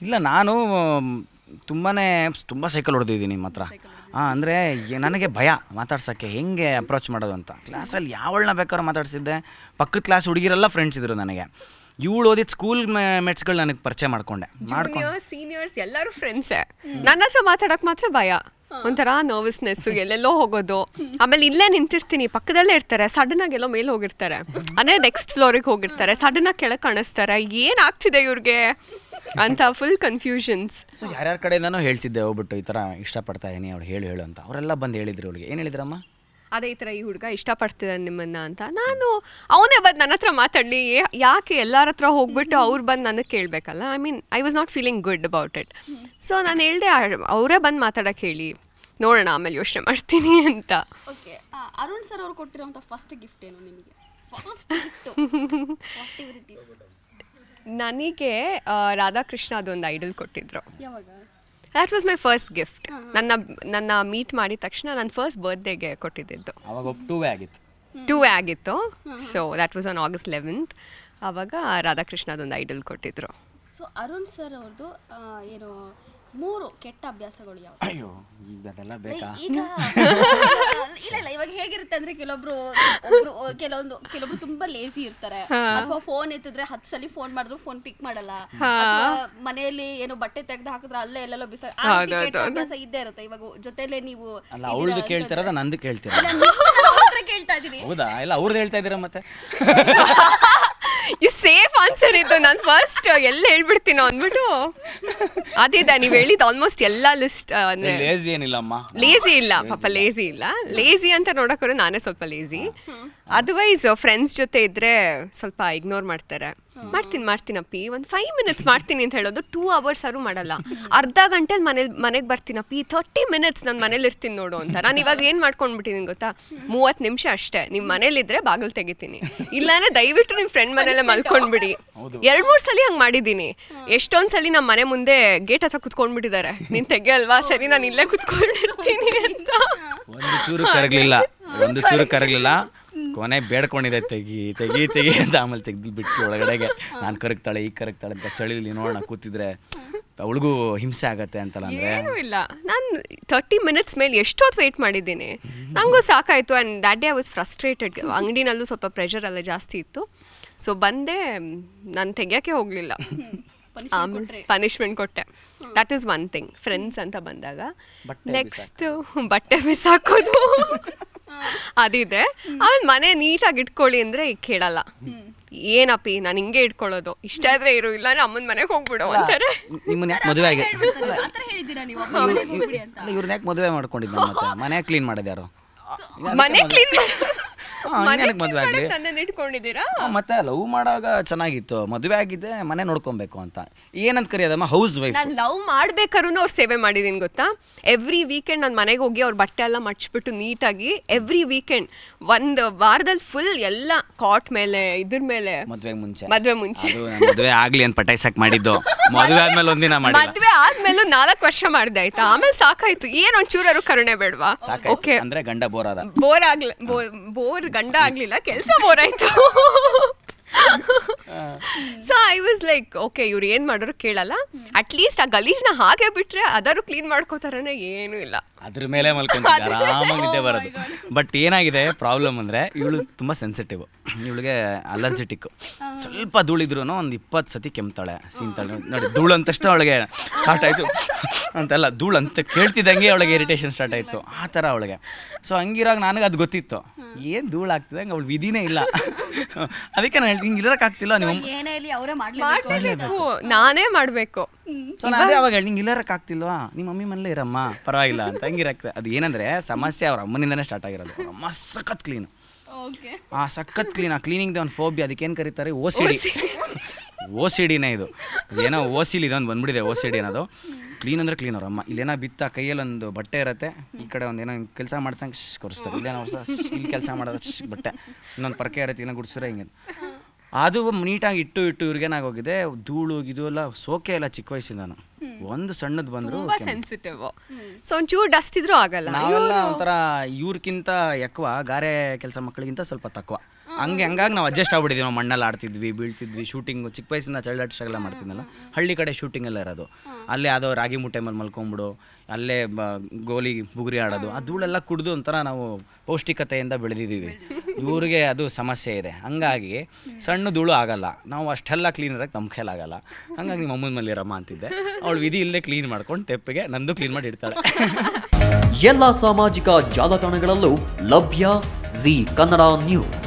ಇಲ್ಲ ನಾನು ತುಂಬಾ ತುಂಬ ಸೈಕಲ್ ಹೊಡೆದಿದ್ದೀನಿ ನಿಮ್ಮ ಹತ್ರ ಹಾಂ ಅಂದರೆ ನನಗೆ ಭಯ ಮಾತಾಡ್ಸೋಕ್ಕೆ ಹೆಂಗೆ ಅಪ್ರೋಚ್ ಮಾಡೋದು ಅಂತ ಕ್ಲಾಸಲ್ಲಿ ಯಾವಳನ್ನ ಬೇಕಾದ್ರೂ ಮಾತಾಡ್ಸಿದ್ದೆ ಪಕ್ಕದ ಕ್ಲಾಸ್ ಹುಡುಗಿರೆಲ್ಲ ಫ್ರೆಂಡ್ಸ್ ಇದ್ರು ನನಗೆ ಇವಳು ಓದಿದ ಸ್ಕೂಲ್ ಮೆಟ್ಸ್ಗಳು ನನಗೆ ಪರಿಚಯ ಮಾಡ್ಕೊಂಡೆ ಮಾಡ್ಕೊಂಡು ಜೂನಿಯರ್ಸ್ ಸೀನಿಯರ್ಸ್ ಎಲ್ಲರೂ ಫ್ರೆಂಡ್ಸೇ ನನ್ನ ಹತ್ರ ಮಾತಾಡಕ್ ಮಾತ್ರ ಭಯ ಒಂಥರ ನರ್ವಸ್ನೆಸ್ಸು ಎಲ್ಲೆಲ್ಲೋ ಹೋಗೋದು ಆಮೇಲೆ ಇಲ್ಲೇ ನಿಂತಿರ್ತೀನಿ ಪಕ್ಕದಲ್ಲೇ ಇರ್ತಾರೆ ಸಡನ್ ಆಗಿ ಎಲ್ಲೋ ಮೇಲೆ ಹೋಗಿರ್ತಾರೆ ಅಂದರೆ ನೆಕ್ಸ್ಟ್ ಫ್ಲೋರಿಗೆ ಹೋಗಿರ್ತಾರೆ ಸಡನ್ ಆಗಿ ಕೆಳಗೆ ಕಾಣಿಸ್ತಾರೆ ಏನಾಗ್ತಿದೆ ಇವ್ರಿಗೆ ಅಂತ ಫುಲ್ ಕನ್ಫ್ಯೂಷನ್ಸ್ ಸೊ ಯಾರ್ಯಾರ ಕಡೆಯಿಂದನೂ ಹೇಳ್ತಿದ್ದೆ ಹೋಗ್ಬಿಟ್ಟು ಈ ಥರ ಇಷ್ಟಪಡ್ತಾ ಇದೀನಿ ಅವಳು ಹೇಳು ಹೇಳು ಅಂತ ಅವರೆಲ್ಲ ಬಂದು ಹೇಳಿದ್ರು ಅವಳಿಗೆ ಏನು ಹೇಳಿದ್ರಮ್ಮ ಅದೇ ಈ ಥರ ಈ ಹುಡುಗ ಇಷ್ಟಪಡ್ತಿದ್ದಾನೆ ನಿಮ್ಮನ್ನ ಅಂತ ನಾನು ಅವನೇ ಬಂದು ನನ್ನ ಹತ್ರ ಮಾತಾಡಲಿ ಯಾಕೆ ಎಲ್ಲರ ಹತ್ರ ಹೋಗ್ಬಿಟ್ಟು ಅವ್ರು ಬಂದು ನನಗೆ ಕೇಳಬೇಕಲ್ಲ I mean I was not feeling good about it so ನಾನು ಹೇಳಿದೆ ಅವರೇ ಬಂದು ಮಾತಾಡೋಕೆ ಹೇಳಿ ನೋಡೋಣ ಆಮೇಲೆ ಯೋಚನೆ ಮಾಡ್ತೀನಿ ಅಂತ ಓಕೆ ಅರುಣ್ ಸರ್ ಅವ್ರು ಕೊಟ್ಟಿರೋಂಥ ಫಸ್ಟ್ ಗಿಫ್ಟ್ ಏನು ನಿಮಗೆ ಫಸ್ಟ್ ಗಿಫ್ಟ್ ನನಗೆ ಆ, ರಾಧಾಕೃಷ್ಣ ಅದೊಂದು ಐಡಲ್ ಕೊಟ್ಟಿದ್ರು ಯಾವಾಗ that was my first gift ನನ್ನ ನನ್ನ ಮೀಟ್ ಮಾಡಿದ ತಕ್ಷಣ ನನ್ನ ಫಸ್ಟ್ ಬರ್ತ್ಡೇಗೆ ಕೊಟ್ಟಿದ್ದಿದ್ದು ಅವಾಗ ಒಬ್ಬ ಟೂ ವೇ ಆಗಿತ್ತು ಟೂ ಆಗಿತ್ತು so that was on August eleventh ಆವಾಗ ರಾಧಾಕೃಷ್ಣ ಅದೊಂದು ಐಡಲ್ ಕೊಟ್ಟಿದ್ರು ಸೊ ಅರುಣ್ ಸರ್ ಅವ್ರದ್ದು ಏನು ಮೂರು ಕೆಟ್ಟ ಅಭ್ಯಾಸಗಳು ಯಾವ್ದು ಅಯ್ಯೋ ಈಗ ಅದೆಲ್ಲ ಬೇಕಾ ಈಗ ಇಲ್ಲ ಇಲ್ಲ ಇವಾಗ ಹೇಗಿರುತ್ತೆ ಅಂದ್ರೆ ಕೆಲವೊಬ್ರು ಒಬ್ರು ಕೆಲವೊಂದು ಕೆಲವೊಬ್ರು ತುಂಬಾ ಲೇಸಿ ಇರ್ತಾರೆ ಅಥವಾ ಫೋನ್ ಎತ್ತಿದ್ರೆ ಹತ್ತು ಸಲ ಫೋನ್ ಮಾಡಿದ್ರು ಫೋನ್ ಪಿಕ್ ಮಾಡಲ್ಲ ಅಥವಾ ಮನೆಯಲ್ಲಿ ಏನು ಬಟ್ಟೆ ತೆಗೆದು ಹಾಕಿದ್ರೆ ಅಲ್ಲೇ ಎಲ್ಲೆಲ್ಲೋ ಬಿಸ ಆ ರೀತಿ ಕೆಟ್ಟ ಅಭ್ಯಾಸ ಇದ್ದೇ ಇರುತ್ತೆ ಇವಾಗ ಜೊತೆಲೆ ನೀವು ಅಲ್ಲ ಅವಳದು ಕೇಳ್ತಿರೋದ ನಂದು ಕೇಳ್ತೀರ ಅವ್ರ ಹತ್ರ ಕೇಳ್ತಾ ಇದೀನಿ ಹೌದಾ ಇಲ್ಲ ಅವ್ರದ್ದು ಹೇಳ್ತಾ ಇದ್ದೀರಾ ಮತ್ತೆ ಈ ಸೇಫ್ ಆನ್ಸರ್ ಇತ್ತು ನಾನು ಫಸ್ಟ್ ಎಲ್ಲ ಹೇಳ್ಬಿಡ್ತೀನೋ ಅಂದ್ಬಿಟ್ಟು ಅದಿದೆ ನೀವು ಹೇಳಿದ್ದು ಆಲ್ಮೋಸ್ಟ್ ಎಲ್ಲ ಲಿಸ್ಟ್ ಅಂದ್ರೆ ಲೇಜಿ ಏನಿಲ್ಲಮ್ಮ ಲೇಜಿ ಇಲ್ಲ ಪಾಪ ಲೇಜಿ ಇಲ್ಲ ಲೇಜಿ ಅಂತ ನೋಡೋಕೆ ನಾನೇ ಸ್ವಲ್ಪ ಲೇಜಿ ಅದರ್ವೈಸ್ ಫ್ರೆಂಡ್ಸ್ ಜೊತೆ ಇದ್ರೆ ಸ್ವಲ್ಪ ಇಗ್ನೋರ್ ಮಾಡ್ತಾರೆ ಮಾಡ್ತೀನಿ ಮಾಡ್ತೀನಪ್ಪಿ ಒಂದು ಫೈವ್ ಮಿನಿಟ್ಸ್ ಮಾಡ್ತೀನಿ ಅಂತ ಹೇಳೋದು ಟೂ ಅವರ್ಸ್ ಆದ್ರೂ ಮಾಡಲ್ಲ ಅರ್ಧ ಗಂಟೆ ಮನೇಲಿ ಮನೆಗೆ ಬರ್ತೀನಪ್ಪಿ ತರ್ಟಿ ಮಿನಿಟ್ಸ್ ನಾನು ಮನೇಲಿ ಇರ್ತೀನಿ ನೋಡು ಅಂತ ನಾನು ಇವಾಗ ಏನು ಮಾಡ್ಕೊಂಡ್ಬಿಟ್ಟಿದ್ದೀನಿ ಗೊತ್ತಾ ಮೂವತ್ತು ನಿಮಿಷ ಅಷ್ಟೇ ನಿಮ್ಮ ಮನೇಲಿದ್ರೆ ಬಾಗಿಲು ತೆಗಿತೀನಿ ಇಲ್ಲಾಂದ್ರೆ ದಯವಿಟ್ಟು ನಿಮ್ಮ ಫ್ರೆಂಡ್ ಮನೇಲೆ ಮಲ್ಕೊಂಡ್ಬಿಡಿ ಎರಡ್ ಮೂರ್ ಸಲ ಹಂಗ್ ಮಾಡಿದೀನಿ ಎಷ್ಟೊಂದ್ ಸಲ ನಮ್ಮ ಮನೆ ಮುಂದೆ ಗೇಟ್ ಹತ್ರ ಕುತ್ಕೊಂಡ್ಬಿಟ್ಟಿದ್ದಾರೆ ನೀನ್ ತೆಗಿಯಲ್ವಾ ಸರಿ ನಾನು ಇಲ್ಲೇ ಕುತ್ಕೊಂಡಿರ್ತೀನಿ ಅಂತ ಒಂದು ಚೂರು ಕರಗ್ಲಿಲ್ಲ ಒಂದು ಚೂರು ಕರಗ್ಲಿಲ್ಲ ಕೊನೆ ಬೇಡ್ಕೊಂಡಿದೆ ತೆಗಿ ತೆಗಿ ತೆಗಿ ಅಂತ ಆಮೇಲೆ ತೆಗ್ದು ಬಿಟ್ಟು ಒಳಗಡೆಗೆ ನಾನು ಕರಗ್ತಾಳೆ ಈಗ ಕರಗ್ತಾಳೆ ಅಂತ ಚಳಿಲಿ ನೋಡೋಣ ಕೂತಿದ್ರೆ ಅವಳಿಗೂ ಹಿಂಸೆ ಆಗತ್ತೆ ಅಂತಲ್ಲ ಅಂದ್ರೆ ಏನೂ ಇಲ್ಲ ನಾನು ತರ್ಟಿ ಮಿನಿಟ್ಸ್ ಮೇಲೆ ಎಷ್ಟೊತ್ತು ವೆಯ್ಟ್ ಮಾಡಿದ್ದೀನಿ ನನಗೂ ಸಾಕಾಯಿತು and that day I was frustrated ಅಂಗಡಿನಲ್ಲೂ ಸ್ವಲ್ಪ ಪ್ರೆಷರ್ ಎಲ್ಲ ಜಾಸ್ತಿ ಇತ್ತು ಸೊ ಬಂದೆ ನಾನು ತೆಗಿಯೋಕ್ಕೆ ಹೋಗಲಿಲ್ಲ ಆಮೇಲೆ ಪನಿಷ್ಮೆಂಟ್ ಕೊಟ್ಟೆ that is one thing friends ಅಂತ ಬಂದಾಗ ನೆಕ್ಸ್ಟ್ ಬಟ್ಟೆ ಬಿಸಾಕೋದು ಅದಿದೆ ಆಮೇಲೆ ಮನೆ ನೀಟಾಗಿ ಇಟ್ಕೊಳ್ಳಿ ಅಂದರೆ ಕೇಳಲ್ಲ ಏನಪ್ಪಿ ನಾನು ಹಿಂಗೆ ಇಟ್ಕೊಳ್ಳೋದು ಇಷ್ಟ ಆದ್ರೆ ಇರು ಇಲ್ಲಾಂದ್ರೆ ಅಮ್ಮನ ಮನೆಗೆ ಹೋಗ್ಬಿಡು ಅಂತಾರೆ ನಿಮ್ಮನ್ನ ಯಾಕೆ ಮದುವೆ ಆಗಿ ಆ ಥರ ಹೇಳಿದ್ದೀರಾ ನೀವು ಒಬ್ಬ ಮನೆಗೆ ಹೋಗ್ಬಿಡಿ ಅಂತ ಅಲ್ಲ ಇವ್ರನ್ನ ಯಾಕೆ ಮದುವೆ ಮಾಡ್ಕೊಂಡಿದ್ದ ಮತ್ತೆ ಮನೆ ಕ್ಲೀನ್ ಮಾಡೋದು ಯಾರು ಮನೆ ಕ್ಲೀನ್ ಹಾ, ಇನ್ನೇನಕ್ಕೆ ಮದುವೆ ಆಗಲಿ ತಂದೆ ಇಟ್ಕೊಂಡಿದ್ದೀರಾ ಮತ್ತೆ ಲವ್ ಮಾಡುವಾಗ ಚೆನ್ನಾಗಿತ್ತು ಮದುವೆ ಆಗಿದೆ ಮನೆ ನೋಡ್ಕೊಬೇಕು ಅಂತ ಏನಂತ ಕರೆಯೋದಮ್ಮ ಹೌಸ್ ವೈಫ್ ನಾನು ಲವ್ ಮಾಡ್ಬೇಕಾದ್ರೂ ಅವ್ರು ಸೇವೆ ಮಾಡಿದೀನಿ ಗೊತ್ತಾ ಎವ್ರಿ ವೀಕೆಂಡ್ ನಾನು ಮನೆಗೆ ಹೋಗಿ ಅವ್ರ ಬಟ್ಟೆ ಎಲ್ಲ ಮಡ್ಚ್ಬಿಟ್ಟು ನೀಟಾಗಿ ಎವ್ರಿ ವೀಕೆಂಡ್ ಒಂದು ವಾರದಲ್ಲಿ ಫುಲ್ ಎಲ್ಲ ಕಾಟ್ ಮೇಲೆ ಇದ್ರ ಮೇಲೆ ಮದುವೆಗೆ ಮುಂಚೆ ಮದ್ವೆ ಮುಂಚೆ ಅದು ನಾನ್ ಮದುವೆ ಆಗ್ಲಿ ಅಂತ ಪಟಾಯ್ಸಕ್ ಮಾಡಿದ್ದು ಮದುವೆ ಆದ್ಮೇಲೆ ಒಂದಿನ ಮಾಡಿಲ್ಲ ಮದ್ವೆ ಆದ್ಮೇಲೂ ನಾಲ್ಕು ವರ್ಷ ಮಾಡ್ದೆ ಆಯ್ತಾ ಆಮೇಲೆ ಸಾಕಾಯ್ತು ಏನ್ ಒಂಚೂರಾರು ಕರುಣೆ ಬೇಡವಾ ಸಾಕಾಯ್ತು. ಓಕೆ ಅಂದ್ರೆ ಗಂಡ ಬೋರ್ ಆದ ಬೋರ್ ಆಗ್ಲಿ ಬೋರ್ ಗಂಡ ಆಗ್ಲಿಲ್ಲ ಕೆಲಸ ಬೋರ್ ಆಯ್ತು so I was like okay ಇವ್ರು ಏನ್ ಮಾಡಿದ್ರು ಕೇಳಲ್ಲ ಅಟ್ಲೀಸ್ಟ್ ಆ ಗಲೀಜ್ನ ಹಾಗೆ ಬಿಟ್ರೆ ಅದಾರು ಕ್ಲೀನ್ ಮಾಡ್ಕೋತಾರನೆ ಏನೂ ಇಲ್ಲ ಅದ್ರ ಮೇಲೆ ಮಲ್ಕೊಂತಿದ್ದೆ ಆರಾಮಾಗಿ ನಿದ್ದೆ ಬರೋದು ಬಟ್ ಏನಾಗಿದೆ ಪ್ರಾಬ್ಲಮ್ ಅಂದರೆ ಇವಳು ತುಂಬ ಸೆನ್ಸಿಟಿವ್ ಇವಳಿಗೆ ಅಲರ್ಜೆಟಿಕ್ ಸ್ವಲ್ಪ ಧೂಳಿದ್ರು ಒಂದು ಇಪ್ಪತ್ತು ಸತಿ ಕೆಮ್ತಾಳೆ ಸೀನ್ತಾಳೆ ನೋಡಿ ಧೂಳು ಅಂತಷ್ಟು ಅವಳಿಗೆ ಸ್ಟಾರ್ಟ್ ಆಯಿತು ಅಂತೆಲ್ಲ ಧೂಳು ಅಂತ ಕೇಳ್ತಿದ್ದಂಗೆ ಅವಳಿಗೆ ಇರಿಟೇಷನ್ ಸ್ಟಾರ್ಟ್ ಆಯಿತು ಆ ಥರ ಅವಳಿಗೆ ಸೊ ಹಂಗಿರಾಗ ನನಗೆ ಅದು ಗೊತ್ತಿತ್ತು ಏನು ಧೂಳು ಆಗ್ತಿದೆ ಹಂಗೆ ಅವಳು ವಿಧಿನೇ ಇಲ್ಲ ಅದಕ್ಕೆ ನಾನು ಹೇಳ್ತೀನಿ ಹಿಂಗೆ ಇರೋಕ್ಕಾಗ್ತಿಲ್ಲ ನೀವು ಏನೇ ಇಲ್ಲಿ ಅವರೇ ಮಾಡ್ಲಿ ಮಾಡ್ಲೇಬೇಕು ನಾನೇ ಮಾಡ್ಬೇಕು ಸೊ ನಾನು ಅದೇ ಅವಾಗ ಹೇಳಿ ನಿಂಗೆ ಇಲ್ಲರಕ್ಕಾಗ್ತಿಲ್ವಾ ನಿಮ್ಮ ಮಮ್ಮಿ ಮನೇಲೇ ಇರಮ್ಮ ಪರವಾಗಿಲ್ಲ ಅಂತ ಹಂಗಿರಕ್ಕೆ ಅದು ಏನಂದರೆ ಸಮಸ್ಯೆ ಅವ್ರ ಅಮ್ಮನಿಂದನೇ ಸ್ಟಾರ್ಟ್ ಆಗಿರೋದು ಅವ್ರ ಅಮ್ಮ ಸಖತ್ ಕ್ಲೀನ್ ಓಕೆ ಆ ಸಖತ್ ಕ್ಲೀನ್ ಆ ಕ್ಲೀನಿಂಗ್ ಒಂದು ಫೋಬಿ ಅದಕ್ಕೇನು ಕರೀತಾರೆ O C D O C ಡಿನೇ ಇದು ಏನೋ ಓ ಸಿಲಿ ಇದೊಂದು ಬಂದ್ಬಿಟ್ಟಿದೆ ಓ ಸಿ ಡಿ ಅನ್ನೋದು ಕ್ಲೀನ್ ಅಂದರೆ ಕ್ಲೀನ್ ಅವ್ರ ಅಮ್ಮ ಇಲ್ಲೇನೋ ಬಿತ್ತ ಕೈಯಲ್ಲಿ ಒಂದು ಬಟ್ಟೆ ಇರುತ್ತೆ ಈ ಕಡೆ ಒಂದು ಏನೋ ಕೆಲಸ ಮಾಡ್ತಂಗೆ ಶ್ ಕೊರಿಸ್ತಾರೆ ಇಲ್ಲೇನೋ ಹೊಸ ಇಲ್ಲಿ ಕೆಲಸ ಮಾಡೋದು ಶ್ ಬಟ್ಟೆ ಇನ್ನೊಂದು ಪರಕೆ ಇರುತ್ತೆ ಏನೋ ಗುಡ್ಸಿದ್ರೆ ಹಿಂಗೆ ಅದು ನೀಟಾಗಿ ಇಟ್ಟು ಇಟ್ಟು ಇವ್ರಿಗೇನಾಗೋಗಿದೆ ಧೂಳು ಇದು ಎಲ್ಲ ಸೋಕೆ ಎಲ್ಲ ಚಿಕ್ಕ ವಯಸ್ಸಿಂದನು ಒಂದು ಸಣ್ಣದು ಬಂದರು ತುಂಬಾ ಸೆನ್ಸಿಟಿವ್ ಸೊ ಒಂಚೂರು ಡಸ್ಟ್ ಇದ್ರೂ ಆಗಲ್ಲ ನಾವೆಲ್ಲ ಒಂಥರ ಇವ್ರಕ್ಕಿಂತ ಎಕ್ವ ಗಾರೆ ಕೆಲಸ ಮಕ್ಕಳಿಗಿಂತ ಸ್ವಲ್ಪ ತಕ್ವ ಹಂಗೆ ಹಂಗಾಗಿ ನಾವು ಅಡ್ಜಸ್ಟ್ ಆಗ್ಬಿಟ್ಟಿದ್ವಿ ನಾವು ಮಣ್ಣಲ್ಲಿ ಆಡ್ತಿದ್ವಿ ಬೀಳ್ತಿದ್ವಿ ಶೂಟಿಂಗ್ ಚಿಕ್ಕ ವಯಸ್ಸಿಂದ ಚೈಲ್ಡ್ ಆರ್ಟಿಸ್ಟ್ ಎಲ್ಲ ಮಾಡ್ತಿದ್ನಲ್ಲ ಹಳ್ಳಿ ಕಡೆ ಶೂಟಿಂಗ್ ಎಲ್ಲ ಇರೋದು ಅಲ್ಲೇ ಯಾವುದೋ ರಾಗಿ ಮುಟ್ಟೆ ಮೇಲೆ ಮಲ್ಕೊಂಬಿಡು ಅಲ್ಲೇ ಬ ಗೋಲಿ ಬುಗುರಿ ಆಡೋದು ಆ ಧೂಳೆಲ್ಲ ಕುಡಿದು ಒಂಥರ ನಾವು ಪೌಷ್ಟಿಕತೆಯಿಂದ ಬೆಳೆದಿದ್ದೀವಿ ಇವ್ರಿಗೆ ಅದು ಸಮಸ್ಯೆ ಇದೆ ಹಂಗಾಗಿ ಸಣ್ಣ ಧೂಳು ಆಗಲ್ಲ ನಾವು ಅಷ್ಟೆಲ್ಲ ಕ್ಲೀನ್ ಇರೋಕ್ಕೆ ನಮ್ಮ ಕೈಲಾಗಲ್ಲ ಹಂಗಾಗಿ ನಿಮ್ಮ ಅಮ್ಮನ ಮೇಲೆ ರಮ್ಮ ಅಂತಿದ್ದೆ ಅವಳು ವಿಧಿ ಇಲ್ಲದೆ ಕ್ಲೀನ್ ಮಾಡ್ಕೊಂಡು ತೆಪ್ಪಿಗೆ ನಂದು ಕ್ಲೀನ್ ಮಾಡಿ ಇಡ್ತಾಳೆ ಎಲ್ಲ ಸಾಮಾಜಿಕ ಜಾಲತಾಣಗಳಲ್ಲೂ ಲಭ್ಯ ಜಿ ಕನ್ನಡ ನ್ಯೂಸ್